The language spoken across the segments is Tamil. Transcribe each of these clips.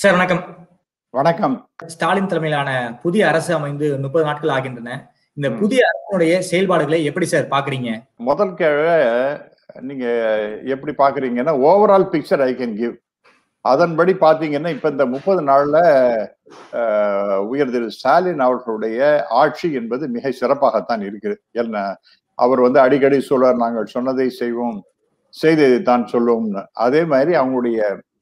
சார் வணக்கம் வணக்கம் ஸ்டாலின் தலைமையிலான புதிய அரசு அமைந்து முப்பது நாட்கள் ஆகின்றன இந்த புதிய அரசுடைய செயல்பாடுகளை எப்படி சார் பாக்குறீங்க முதல் கேள்வி நீங்க எப்படி பாக்குறீங்கன்னா overall picture I can give அதன்படி பாத்தீங்கன்னா இப்ப இந்த முப்பது நாள்ல அஹ், உயர் திரு ஸ்டாலின் அவர்களுடைய ஆட்சி என்பது மிக சிறப்பாகத்தான் இருக்குது என்ன அவர் வந்து அடிக்கடி சொல்வார் நாங்கள் சொன்னதை செய்வோம் செய்ததை தான் சொல்லுவோம்னு அதே மாதிரி அவங்களுடைய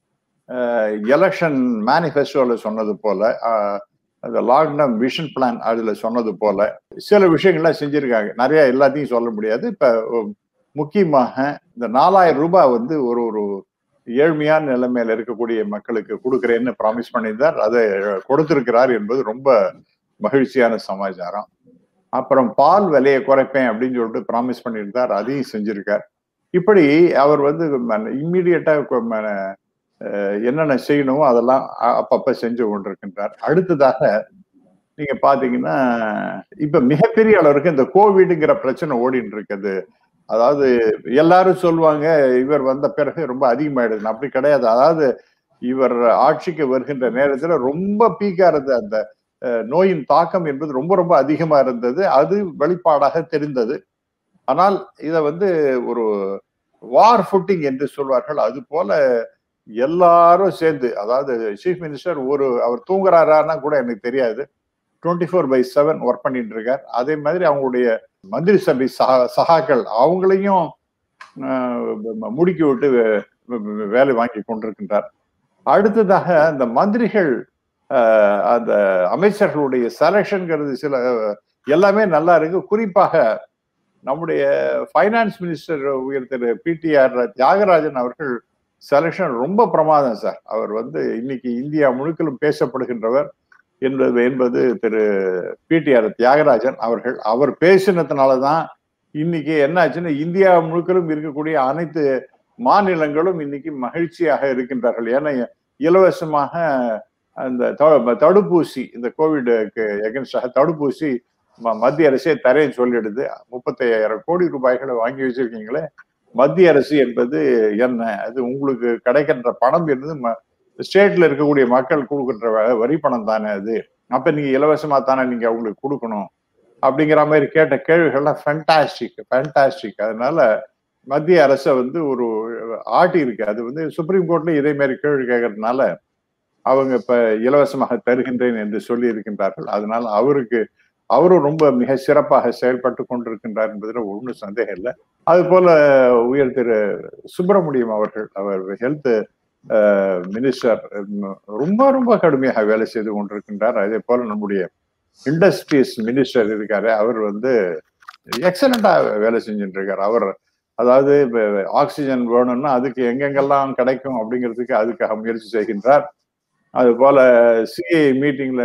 எலெக்ஷன் மேனிஃபெஸ்டோல சொன்னது போல அஹ், அந்த லாக்டவுன் விஷன் பிளான் அதுல சொன்னது போல சில விஷயங்கள்லாம் செஞ்சிருக்காங்க நிறைய எல்லாத்தையும் சொல்ல முடியாது இப்ப உம், முக்கியமாக இந்த நாலாயிரம் ரூபாய் வந்து ஒரு ஒரு ஏழ்மையான நிலைமையில இருக்கக்கூடிய மக்களுக்கு கொடுக்கிறேன்னு ப்ராமிஸ் பண்ணியிருந்தார் அதை கொடுத்திருக்கிறார் என்பது ரொம்ப மகிழ்ச்சியான சமாச்சாரம் அப்புறம் பால் விலையை குறைப்பேன் அப்படின்னு சொல்லிட்டு ப்ராமிஸ் பண்ணியிருந்தார் அதையும் செஞ்சிருக்கார் இப்படி அவர் வந்து இம்மிடியட்டா என்னென்ன செய்யணுமோ அதெல்லாம் அ- அப்பப்ப செஞ்சு கொண்டிருக்கின்றார் அடுத்ததாக நீங்க பாத்தீங்கன்னா இப்ப மிகப்பெரிய அளவுக்கு இந்த கோவிட்ங்கிற பிரச்சனை ஓடிட்டு இருக்குது அதாவது எல்லாரும் சொல்லுவாங்க இவர் வந்த பிறகு ரொம்ப அதிகமாயிடுது அப்படி கிடையாது அதாவது இவர் ஆட்சிக்கு வருகின்ற நேரத்துல ரொம்ப பீக்கா இருந்த அந்த அஹ், நோயின் தாக்கம் என்பது ரொம்ப ரொம்ப அதிகமா இருந்தது அது வெளிப்பாடாக தெரிந்தது ஆனால் இத வந்து ஒரு வார் ஃபுட்டிங் என்று சொல்வார்கள் அது போல எல்லாரும் சேர்ந்து அதாவது சீஃப் மினிஸ்டர் ஒரு அவர் தூங்குறாரான்னா கூட எனக்கு தெரியாது twenty four by seven work பண்ணிட்டு இருக்கார் அதே மாதிரி அவங்களுடைய மந்திரி சபை சகா சகாக்கள் அவங்களையும் ஆஹ், முடுக்கி விட்டு வே- வே- வேலை வாங்கி கொண்டிருக்கின்றார் அடுத்ததாக அந்த மந்திரிகள் ஆஹ், அந்த அமைச்சர்களுடைய செலெக்ஷன்ங்கிறது சில எல்லாமே நல்லா இருக்கு குறிப்பாக நம்முடைய ஃபைனான்ஸ் மினிஸ்டர் உயர் திரு பிடிஆர் தியாகராஜன் அவர்கள் செலெக்ஷன் ரொம்ப பிரமாதம் சார் அவர் வந்து இன்னைக்கு இந்தியா முழுக்கலும் பேசப்படுகின்றவர் என்பது என்பது திரு பிடிஆர் தியாகராஜன் அவர்கள் அவர் பேசினதுனாலதான் இன்னைக்கு என்ன ஆச்சுன்னா இந்தியா முழுக்கலும் இருக்கக்கூடிய அனைத்து மாநிலங்களும் இன்னைக்கு மகிழ்ச்சியாக இருக்கின்றார்கள் ஏன்னா இலவசமாக அந்த த- தடுப்பூசி இந்த கோவிடுக்கு எகென்ஸ்டாக தடுப்பூசி ம- மத்திய அரசே தரேன்னு சொல்லிடுது முப்பத்தையாயிரம் கோடி ரூபாய்களை வாங்கி வச்சிருக்கீங்களே மத்திய அரசு என்பது என்ன அது உங்களுக்கு கிடைக்கின்ற பணம் என்பது ம- ஸ்டேட்ல இருக்கக்கூடிய மக்கள் கொடுக்கின்ற வ- வரி பணம் தானே அது அப்ப நீங்க இலவசமா தானே நீங்க அவங்களுக்கு கொடுக்கணும் அப்படிங்கிற மாதிரி கேட்ட கேள்விகள்லாம் ஃபேண்டாஸ்டிக் ஃபேண்டாஸ்டிக் அதனால மத்திய அரசை வந்து ஒரு ஆட்டி இருக்கு அது வந்து சுப்ரீம் கோர்ட்ல இதே மாதிரி கேள்வி கேட்கறதுனால அவங்க இப்ப இலவசமாக தருகின்றேன் என்று சொல்லி இருக்கின்றார்கள் அதனால அவருக்கு அவரும் ரொம்ப மிக சிறப்பாக செயல்பட்டு கொண்டிருக்கின்றார் என்பதில் ஒன்றும் சந்தேகம் இல்லை அது போல உயர் திரு சுப்பிரமணியம் அவர்கள் அவர் ஹெல்த் மினிஸ்டர் ரொம்ப ரொம்ப கடுமையாக வேலை செய்து கொண்டிருக்கின்றார் அதே போல நம்முடைய இண்டஸ்ட்ரீஸ் மினிஸ்டர் இருக்காரு அவர் வந்து எக்ஸலண்டா வேலை செஞ்சுட்டு இருக்காரு அவர் அதாவது இப்ப ஆக்சிஜன் வேணும்னா அதுக்கு எங்கெங்கெல்லாம் கிடைக்கும் அப்படிங்கிறதுக்கு அதுக்காக முயற்சி செய்கின்றார் அது போல சிஏ மீட்டிங்ல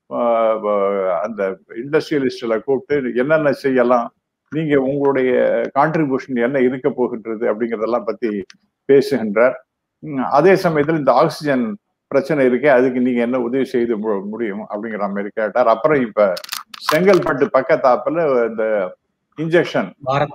அந்த இண்டஸ்ட்ரியலிஸ்ட்ல கூப்பிட்டு என்னென்ன செய்யலாம் நீங்க உங்களுடைய கான்ட்ரிபியூஷன் என்ன இருக்க போகின்றது அப்படிங்கறதெல்லாம் பத்தி பேசுகின்றார் உம், அதே சமயத்துல இந்த ஆக்சிஜன் பிரச்சனை இருக்கே அதுக்கு நீங்க என்ன உதவி செய்து மு- முடியும் அப்படிங்கிற மாதிரி கேட்டார் அப்புறம் இப்ப செங்கல்பட்டு பக்கத்தாப்புல இந்த இன்ஜெக்ஷன் பாரத்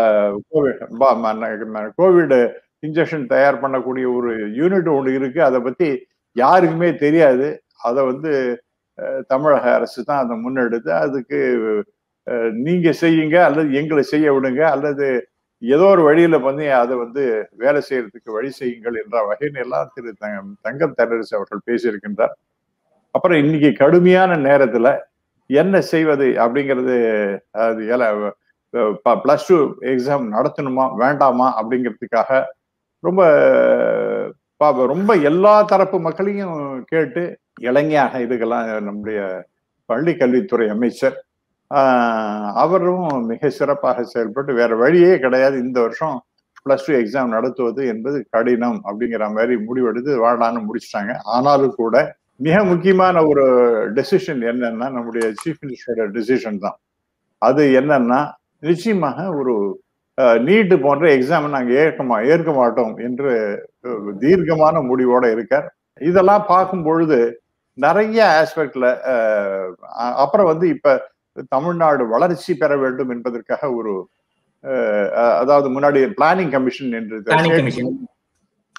கோவிட் இன்ஜெக்ஷன் தயார் பண்ணக்கூடிய ஒரு யூனிட் ஒன்று இருக்கு அதை பத்தி யாருக்குமே தெரியாது அதை வந்து அஹ், தமிழக அரசு தான் அதை முன்னெடுத்து அதுக்கு அஹ், நீங்க செய்யுங்க அல்லது எங்களை செய்ய விடுங்க அல்லது ஏதோ ஒரு வழியில வந்து அதை வந்து வேலை செய்யறதுக்கு வழி செய்யுங்கள் என்ற வகையில் எல்லாம் திரு தங்க- தங்கம் தெரரசு அவர்கள் பேசியிருக்கின்றார் அப்புறம் இன்னைக்கு கடுமையான நேரத்துல என்ன செய்வது அப்படிங்கிறது அது பிளஸ் டூ எக்ஸாம் நடத்தணுமா வேண்டாமா அப்படிங்கிறதுக்காக ரொம்ப பா- ரொம்ப எல்லா தரப்பு மக்களையும் கேட்டு இளைஞாக இதுக்கெல்லாம் நம்முடைய பள்ளி கல்வித்துறை அமைச்சர் ஆஹ், அவரும் மிக சிறப்பாக செயல்பட்டு வேற வழியே கிடையாது இந்த வருஷம் பிளஸ் டூ எக்ஸாம் நடத்துவது என்பது கடினம் அப்படிங்கிற மாதிரி முடிவெடுத்து வாழான்னு முடிச்சிட்டாங்க ஆனாலும் கூட மிக முக்கியமான ஒரு டெசிஷன் என்னன்னா நம்முடைய சீஃப் மினிஸ்டரோட டெசிஷன் தான் அது என்னன்னா நிச்சயமாக ஒரு நீட்டு போன்ற எக்ஸாம் நாங்க ஏற்க மா ஏற்க மாட்டோம் என்று அஹ், தீர்க்கமான முடிவோட இருக்கார் இதெல்லாம் பார்க்கும் பொழுது நிறைய ஆஸ்பெக்ட்ல அப்புறம் வந்து இப்ப தமிழ்நாடு வளர்ச்சி பெற வேண்டும் என்பதற்காக ஒரு அஹ், அதாவது முன்னாடி பிளானிங் கமிஷன் என்று Planning commission.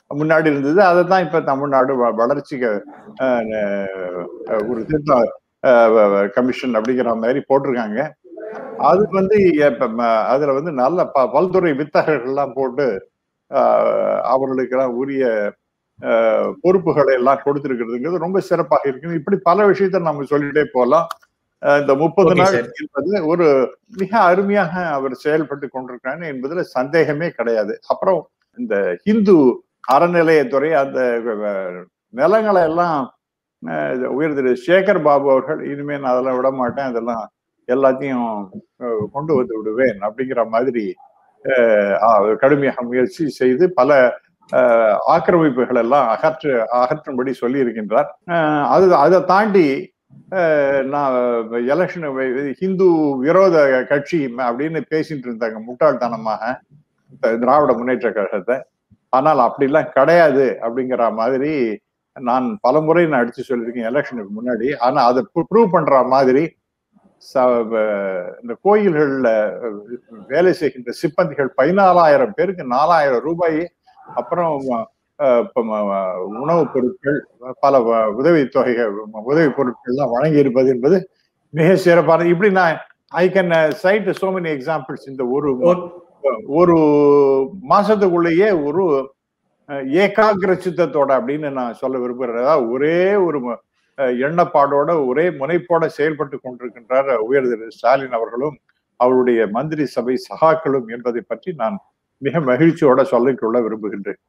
முன்னாடி இருந்தது அதை தான் இப்ப தமிழ்நாடு வ- வளர்ச்சிக்கு அஹ், அஹ், ஒரு திட்டம் கமிஷன் அப்படிங்கிற மாதிரி போட்டிருக்காங்க அதுக்கு வந்து இப்ப ம- அதுல வந்து நல்ல ப- பல்துறை வித்தகர்கள் எல்லாம் போட்டு ஆஹ், அவர்களுக்கெல்லாம் உரிய ஆஹ், பொறுப்புகளை எல்லாம் கொடுத்திருக்கிறதுங்கிறது ரொம்ப சிறப்பாக இருக்கு இப்படி பல விஷயத்த நம்ம சொல்லிட்டே போகலாம் ஆஹ், இந்த முப்பது Okay, நாள் sir. என்பது ஒரு மிக அருமையாக அவர் செயல்பட்டு கொண்டிருக்கிறாங்க என்பதுல சந்தேகமே கிடையாது அப்புறம் இந்த ஹிந்து அறநிலையத்துறை அந்த அஹ், நிலங்களை எல்லாம் அஹ், உயர் திரு சேகர் பாபு அவர்கள் இனிமே நான் அதெல்லாம் விட மாட்டேன் அதெல்லாம் எல்லாத்தையும் அஹ், கொண்டு வந்து விடுவேன் அப்படிங்கிற மாதிரி அஹ், அஹ், கடுமையாக முயற்சி செய்து பல அஹ், ஆக்கிரமிப்புகள் எல்லாம் அகற்று அகற்றும்படி சொல்லி இருக்கின்றார் அஹ், அது அதை தாண்டி அஹ், நான் எலெக்ஷன் ஹிந்து விரோத கட்சி அப்படின்னு பேசிட்டு இருந்தாங்க முட்டாள்தனமாக இந்த திராவிட முன்னேற்ற கழகத்தை ஆனால் அப்படிலாம் கிடையாது அப்படிங்கிற மாதிரி நான் பலமுறை நான் அடிச்சு சொல்லியிருக்கேன் எலெக்ஷனுக்கு முன்னாடி ஆனா அதை ப்ரூவ் பண்ற மாதிரி ச- வ- இந்த கோயில்கள்ல அஹ், வேலை செய்கின்ற சிப்பந்திகள் பதினாலாயிரம் பேருக்கு நாலாயிரம் ரூபாய் அப்புறம் அஹ், இப்ப ம- உணவுப் பொருட்கள் பல வ- உதவி தொகைகள் உதவி பொருட்கள் எல்லாம் வழங்கி இருப்பது என்பது மிக சிறப்பான இப்படி நான் I can cite so many examples இந்த ஒரு ஒரு மாசத்துக்குள்ளேயே ஒரு அஹ், ஏகாகிர சித்தத்தோட அப்படின்னு நான் சொல்ல விரும்புகிறேன் அதாவது ஒரே ஒரு ம- அஹ், எண்ணப்பாடோட ஒரே முனைப்போட செயல்பட்டு கொண்டிருக்கின்றார் உயர் திரு ஸ்டாலின் அவர்களும் அவருடைய மந்திரி சபை சகாக்களும் என்பதை பற்றி நான் மிக மகிழ்ச்சியோட சொல்லிக்கொள்ள விரும்புகின்றேன்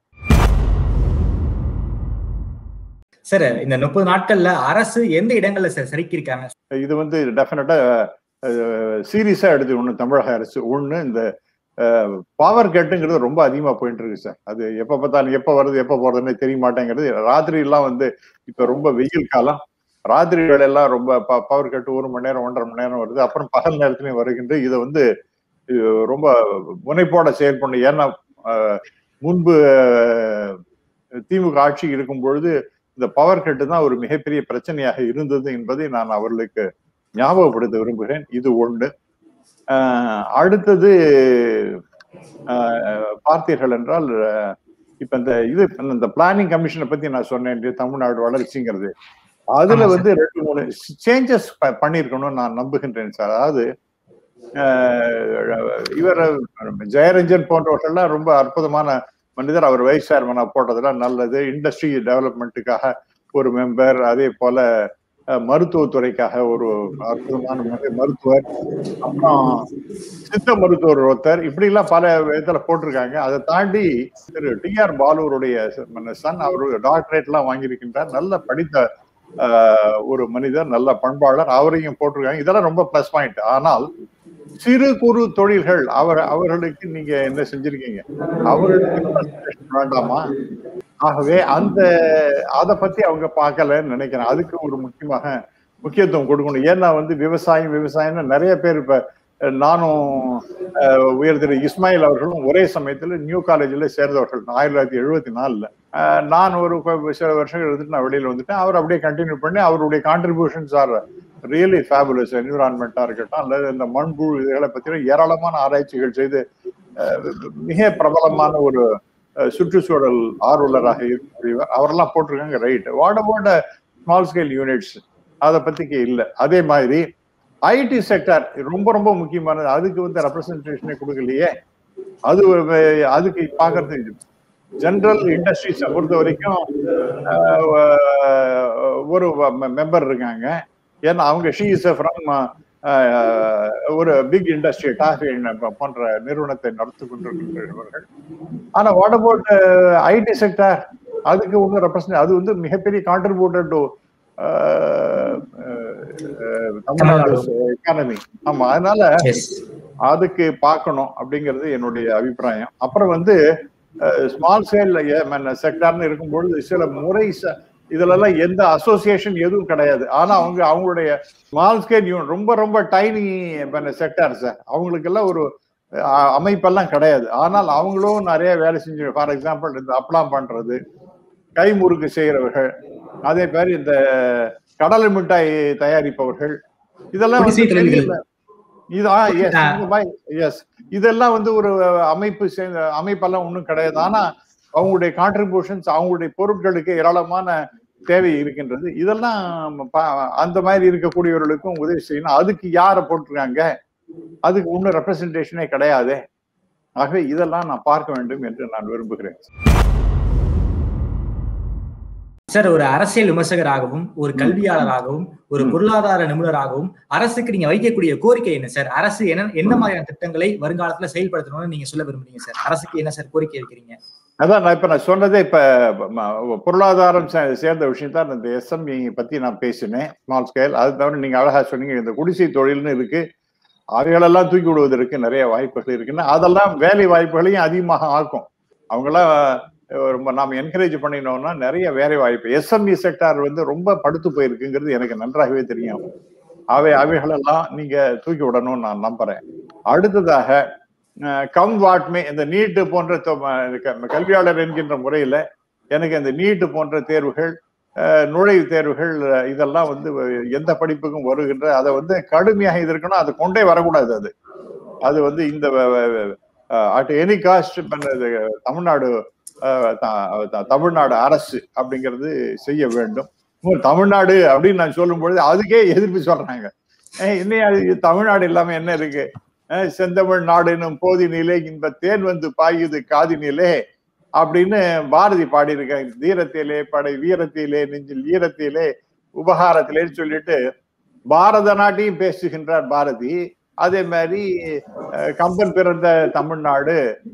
சார் இந்த முப்பது நாட்கள்ல அரசு எந்த இடங்கள்ல சார் சறுக்கியிருக்காங்க இது வந்து டெஃபினட்டா சீரியஸா எடுத்துக்கணும் தமிழக அரசு ஒண்ணு இந்த பவர் கட்டுங்கிறது ரொம்ப அதிகமா போயிட்டு இருக்கு சார் அது எப்ப பார்த்தாலும் எப்ப வருது எப்ப போறதுன்னு தெரிய மாட்டேங்கிறது ராத்திரி எல்லாம் வந்து இப்ப ரொம்ப வெயில் காலம் ராத்திரி வேலையெல்லாம் ரொம்ப பவர் கட்டு ஒரு மணி நேரம் ஒன்றரை மணி நேரம் வருது அப்புறம் பகல் நேரத்துலயும் வருகின்ற இதை வந்து அஹ், ரொம்ப முனைப்போட செயல்படணும் ஏன்னா அஹ், முன்பு அஹ், திமுக ஆட்சி இருக்கும் பொழுது இந்த பவர் கட்டு தான் ஒரு மிகப்பெரிய பிரச்சனையாக இருந்தது என்பதை நான் அவர்களுக்கு ஞாபகப்படுத்த விரும்புகிறேன் இது ஒன்று ஆஹ் அடுத்தது ஆஹ் பார்த்தீர்கள் என்றால் ஆஹ் இப்ப இந்த இது இந்த பிளானிங் கமிஷனை பத்தி நான் சொன்னேன் இல்லையா, தமிழ்நாடு வளர்ச்சிங்கிறது அதுல ஆமா, வந்து ரெண்டு மூணு சேஞ்சஸ் பண்ணிருக்கணும்னு நான் நம்புகின்றேன் சார் அதாவது ஆஹ் இவர் ஜெயரஞ்சன் போன்றவர்கள்லாம் ரொம்ப அற்புதமான மனிதர் அவர் வைஸ் சேர்மனா போட்டதெல்லாம் நல்லது இண்டஸ்ட்ரி டெவலப்மெண்ட்டுக்காக ஒரு மெம்பர் அதே போல அஹ், மருத்துவத்துறைக்காக ஒரு அற்புதமான மரு- மருத்துவர் அப்புறம் சித்த மருத்துவர் ஒருத்தர் இப்படி எல்லாம் பல விதத்துல போட்டிருக்காங்க அதை தாண்டி திரு டி ஆர் பாலுவருடைய சன் அவர் டாக்டரேட் எல்லாம் வாங்கியிருக்கின்றார் நல்ல படித்த ஆஹ், ஒரு மனிதர் நல்ல பண்பாளர் அவரையும் போட்டிருக்காங்க இதெல்லாம் ரொம்ப பிளஸ் பாயிண்ட் ஆனால் சிறு குறு தொழில்கள் அவர் அவர்களுக்கு நீங்க என்ன செஞ்சிருக்கீங்க அவர்களுக்கு concentration வேண்டாமா ஆகவே அந்த அதை பத்தி அவங்க பார்க்கலன்னு நினைக்கிறேன் அதுக்கு ஒரு முக்கியமாக முக்கியத்துவம் கொடுக்கணும் ஏன்னா வந்து விவசாயம் விவசாயம்னு நிறைய பேர் இப்ப அஹ், நானும் அஹ், உயர் திரு இஸ்மாயில் அவர்களும் ஒரே சமயத்துல நியூ காலேஜ்ல சேர்ந்தவர்கள் ஆயிரத்தி தொள்ளாயிரத்தி எழுபத்தி நாலுல அஹ், நான் ஒரு கொ- சில வருஷங்கள் இருந்துட்டு நான் வெளியில வந்துட்டேன் அவர் அப்படியே கண்டினியூ பண்ணி அவருடைய கான்ட்ரிபியூஷன்ஸ் ஆர் ரியலி ஃபேபுலஸ் என்விரான்மெண்டா இருக்கட்டும் அல்லது இந்த மண்புழு இதுகளை பத்தின ஏராளமான ஆராய்ச்சிகள் செய்து அஹ், மிக பிரபலமான ஒரு அஹ், சுற்றுச்சூழல் ஆர்வலராக இருக்கக்கூடியவர் அவரெல்லாம் போட்டிருக்காங்க right what about small scale units அதை பத்திக்கு இல்லை அதே மாதிரி ஐடி செக்டர் ரொம்ப ரொம்ப முக்கியமானது அதுக்கு வந்து ரெப்ரசன்டேஷனே கொடுக்கலையே அது ஒரு- அதுக்கு பாக்குறது ஜெனரல் இண்டஸ்ட்ரீஸை பொறுத்த வரைக்கும் ஆஹ், ஒரு மெம்பர் இருக்காங்க ஏன்னா அவங்க ஷீ இஸ் ஃப்ரம் ஒரு பிக் இண்டஸ்ட்ரி டாஃபி போன்ற நிறுவனத்தை நடத்தி கொண்டிருக்கிறவர்கள் ஆனா வாட் அபவுட் ஐடி செக்டர் அதுக்கு ஒன்றும் ரெப்ரசன்ட் அது வந்து மிகப்பெரிய கான்ட்ரிபியூட்டர் டு தமிழ்நாடு எக்கானமி ஆமா அதனால எஸ் அதுக்கு பார்க்கணும் அப்படிங்கிறது என்னுடைய அபிப்பிராயம் அப்புறம் வந்து ஸ்மால் ஸ்கேல் செக்டார்னு இருக்கும்பொழுது சில முறை ச- இதுலலாம் எந்த அசோசியேஷன் எதுவும் கிடையாது ஆனா அவங்க அவங்களுடைய ஸ்மால் ஸ்கேல் யூன் ரொம்ப ரொம்ப டைனி செக்டார் சார் அவங்களுக்கெல்லாம் ஒரு அஹ், அமைப்பெல்லாம் கிடையாது ஆனால் அவங்களும் நிறைய வேலை செஞ்சு ஃபார் எக்ஸாம்பிள் இந்த அப்பளம் பண்றது கைமுறுக்கு செய்யறவர்கள் அதே மாதிரி இந்த கடலை மிட்டாய் தயாரிப்பவர்கள் இதெல்லாம் வந்து குடிசை தொழில்கள். பெரிய- இது எஸ் எஸ் இதெல்லாம் வந்து ஒரு அமைப்பு சேர்ந்த அமைப்பெல்லாம் ஒன்றும் கிடையாது ஆனா அவங்களுடைய கான்ட்ரிபியூஷன்ஸ் அவங்களுடைய பொருட்களுக்கு ஏராளமான தேவை இருக்கின்றது இதெல்லாம் பா- அந்த மாதிரி இருக்கக்கூடியவர்களுக்கும் உதவி செய்யணும் அதுக்கு யாரை போட்டிருக்காங்க அதுக்கு ஒன்றும் ரெப்ரசன்டேஷனே கிடையாது ஆகவே இதெல்லாம் நான் பார்க்க வேண்டும் என்று நான் விரும்புகிறேன் சார் ஒரு அரசியல் விமர்சகராகவும் ஒரு கல்வியாளராகவும் ஒரு ம். பொருளாதார நிபுணராகவும் அரசுக்கு நீங்க வைக்கக்கூடிய கோரிக்கை என்ன சார் அரசு என்ன என்ன மாதிரியான திட்டங்களை வருங்காலத்துல செயல்படுத்தணும்னு நீங்க சொல்ல விரும்புறீங்க சார் அரசுக்கு என்ன சார் கோரிக்கை வைக்கிறீங்க அதான் நான் இப்ப நான் சொன்னதே இப்ப ம- பொருளாதாரம் சே- சேர்ந்த விஷயம் தான் இந்த எஸ்எம்இ பத்தி நான் பேசினேன் ஸ்மால் ஸ்கேல் அது தவிர நீங்க அழகா சொன்னீங்க இந்த குடிசை தொழில்னு இருக்கு அவைகளெல்லாம் தூக்கி விடுவதற்கு நிறைய வாய்ப்புகள் இருக்குன்னா அதெல்லாம் வேலை வாய்ப்புகளையும் அதிகமாக ஆக்கும் அவங்களாம் அஹ், ரொம்ப நாம் என்கரேஜ் பண்ணினோம்னா நிறைய வேலை வாய்ப்பு எஸ்எம்இ செக்டார் வந்து ரொம்ப படுத்து போயிருக்குங்கிறது எனக்கு நன்றாகவே தெரியும் அவை அவைகளெல்லாம் நீங்க தூக்கி விடணும்னு நான் நம்புறேன் அடுத்ததாக கம் வாட்மே இந்த நீட்டு போன்ற தொ- ம- க- கல்வியாளர் என்கின்ற முறையில எனக்கு இந்த நீட்டு போன்ற தேர்வுகள் அஹ், நுழைவுத் தேர்வுகள் அஹ், இதெல்லாம் வந்து அஹ், எந்த படிப்புக்கும் வருகின்ற அதை வந்து கடுமையாக இது இருக்கணும் அது கொண்டே வரக்கூடாது அது அது வந்து இந்த அட் எனி காஸ்ட் தமிழ்நாடு அஹ், த- த- தமிழ்நாடு அரசு அப்படிங்கிறது செய்ய வேண்டும் இன்னும் தமிழ்நாடு அப்படின்னு நான் சொல்லும் பொழுது அதுக்கே எதிர்ப்பு சொல்றாங்க ஏய், இன்னும் அது தமிழ்நாடு இல்லாம என்ன இருக்கு அஹ் செந்தமிழ் நாடுனும் போதினிலே இன்ப தேன் வந்து பாயுது காதினிலே அப்படின்னு பாரதி பாடியிருக்காங்க தீரத்திலே படை வீரத்திலே நெஞ்சில் ஈரத்திலே உபகாரத்திலேன்னு சொல்லிட்டு பாரத நாட்டையும் பேசுகின்றார் பாரதி அதே மாதிரி அஹ், கம்பன் பிறந்த தமிழ்நாடு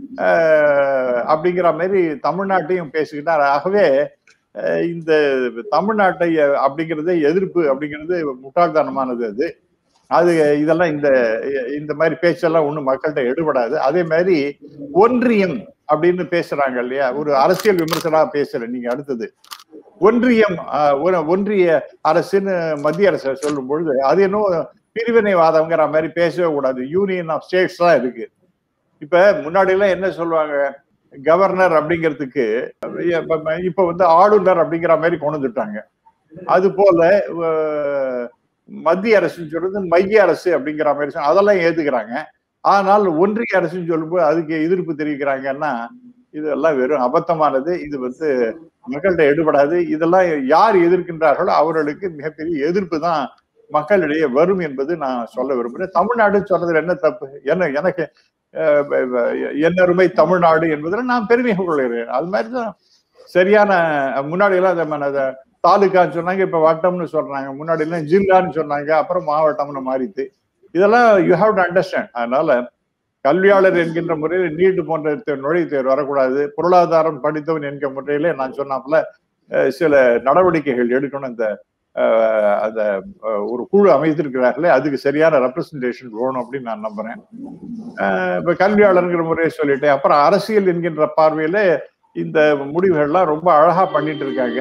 அஹ், அப்படிங்கிற மாதிரி தமிழ்நாட்டையும் பேசுகின்றார் ஆகவே அஹ், இந்த தமிழ்நாட்டை அப்படிங்கிறதே எதிர்ப்பு அப்படிங்கிறது முட்டாள்தனமானது அது அது இதெல்லாம் இந்த இந்த மாதிரி பேச்செல்லாம் ஒண்ணும் மக்கள்கிட்ட எடுபடாது அதே மாதிரி ஒன்றியம் அப்படின்னு பேசுறாங்க இல்லையா ஒரு அரசியல் விமர்சனா பேசுறேன் நீங்க அடுத்தது ஒன்றியம் ஆஹ், ஒரு- ஒன்றிய அரசுன்னு மத்திய அரசு சொல்லும் பொழுது அது என்னவோ பிரிவினைவாதம்ங்கிற மாதிரி பேசவே கூடாது யூனியன் ஆஃப் ஸ்டேட்ஸ் தான் இருக்கு இப்ப முன்னாடி எல்லாம் என்ன சொல்லுவாங்க கவர்னர் அப்படிங்கிறதுக்கு இப்ப- இப்ப வந்து ஆளுநர் அப்படிங்கிற மாதிரி கொண்டு வந்துட்டாங்க அது போல அஹ், மத்திய அரசுன்னு சொல்றது மைய அரசு அப்படிங்கிற மாதிரி சொன்னா- அதெல்லாம் ஏத்துக்கிறாங்க ஆனால் ஒன்றிய அரசுன்னு சொல்லும்போது அதுக்கு எதிர்ப்பு தெரிவிக்கிறாங்கன்னா இதெல்லாம் வெறும் அபத்தமானது இது வந்து மக்கள்கிட்ட எடுபடாது இதெல்லாம் யார் எதிர்க்கின்றார்களோ அவர்களுக்கு மிகப்பெரிய எதிர்ப்பு தான் மக்களிடையே வரும் என்பது நான் சொல்ல விரும்புகிறேன் தமிழ்நாடு சொல்றதுல என்ன தப்பு என்ன எனக்கு அஹ், ப- ப- என்னருமை தமிழ்நாடு என்பதில் நான் பெருமை கொள்கிறேன் அது மாதிரி தான் சரியான முன்னாடி எல்லாம் அந்த மன- அந்த தாலுக்கான்னு சொன்னாங்க இப்ப வட்டம்னு சொல்றாங்க முன்னாடி எல்லாம் ஜில்லான்னு சொன்னாங்க அப்புறம் மாவட்டம்னு மாறித்து இதெல்லாம் யூ ஹாவ் டு அண்டர்ஸ்டாண்ட் அதனால கல்வியாளர் என்கின்ற முறையில் நீட்டு போன்ற தே- நுழைவுத் தேர்வு வரக்கூடாது பொருளாதாரம் படித்தவன் என்கிற முறையிலே நான் சொன்னாப்புல அஹ், சில நடவடிக்கைகள் எடுக்கணும் இந்த அஹ், அந்த அஹ், ஒரு குழு அமைத்திருக்கிறார்களே அதுக்கு சரியான ரெப்ரசன்டேஷன் வேணும் அப்படின்னு நான் நம்புறேன் அஹ், இப்ப கல்வியாளர்ங்கிற முறையை சொல்லிட்டேன் அப்புறம் அரசியல் என்கின்ற பார்வையில இந்த முடிவுகள்லாம் ரொம்ப அழகா பண்ணிட்டு இருக்காங்க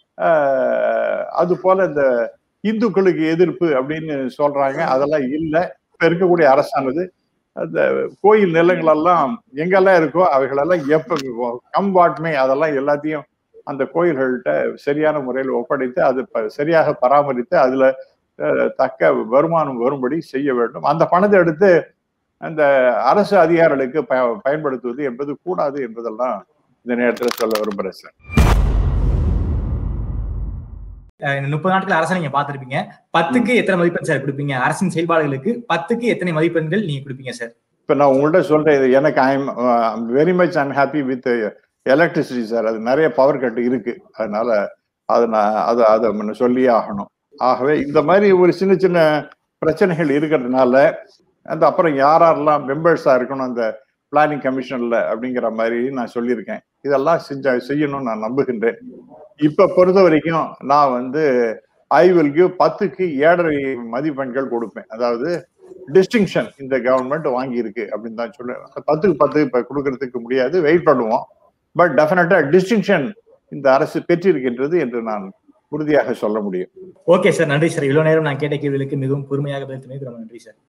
ஆஹ் அது போல இந்த இந்துக்களுக்கு எதிர்ப்பு அப்படின்னு சொல்றாங்க அதெல்லாம் இல்லை இப்ப இருக்கக்கூடிய அரசானது அந்த கோயில் நிலங்கள் எல்லாம் எங்கெல்லாம் இருக்கோ அவைகளெல்லாம் எப்ப கம்பாட்மை அதெல்லாம் எல்லாத்தையும் அந்த கோயில்கள்கிட்ட சரியான முறையில் ஒப்படைத்து அது ப- சரியாக பராமரித்து அதுல அஹ், தக்க வருமானம் வரும்படி செய்ய வேண்டும் அந்த பணத்தை எடுத்து அந்த அரசு அதிகாரிகளுக்கு ப பயன்படுத்துவது என்பது கூடாது என்பதெல்லாம் இந்த நேரத்தில் சொல்ல விரும்புறேன் சார் அஹ் இந்த முப்பது நாட்கள் அரசை நீங்க பாத்திருப்பீங்க பத்துக்கு எத்தனை மதிப்பெண் சார் கொடுப்பீங்க அரசின் செயல்பாடுகளுக்கு பத்துக்கு எத்தனை மதிப்பெண்கள் நீங்க கொடுப்பீங்க சார் இப்ப நான் உங்கள்ட்ட சொல்றேன் இது எனக்கு I'm very much I'm happy with electricity sir அது நிறைய பவர் கட் இருக்கு அதனால அதை நான் அதை அதை முன்ன சொல்லியே ஆகணும் ஆகவே இந்த மாதிரி ஒரு சின்ன சின்ன பிரச்சனைகள் இருக்கிறதுனால அந்த அப்புறம் யார் யாரெல்லாம் மெம்பர்ஸா இருக்கணும் அந்த பிளானிங் கமிஷன்ல அப்படிங்கிற மாதிரி நான் சொல்லியிருக்கேன் இதெல்லாம் செஞ்ச செய்யணும்னு நான் நம்புகின்றேன் இப்ப பொறுத்த வரைக்கும் நான் வந்து ஐ வில் கிவ் பத்துக்கு ஏழரை மதிப்பெண்கள் கொடுப்பேன் அதாவது டிஸ்டிங்ஷன் இந்த கவர்மெண்ட் வாங்கி இருக்கு அப்படின்னு தான் சொல்லுவேன் பத்துக்கு பத்து இப்ப கொடுக்கறதுக்கு முடியாது வெயிட் பண்ணுவோம் பட் டெஃபினட்டா டிஸ்டிங்ஷன் இந்த அரசு பெற்றிருக்கின்றது என்று நான் உறுதியாக சொல்ல முடியும் ஓகே சார் நன்றி சார் இவ்வளவு நேரம் நான் கேட்ட கேள்விகளுக்கு மிகவும் பொறுமையாக பதில் ரொம்ப நன்றி சார்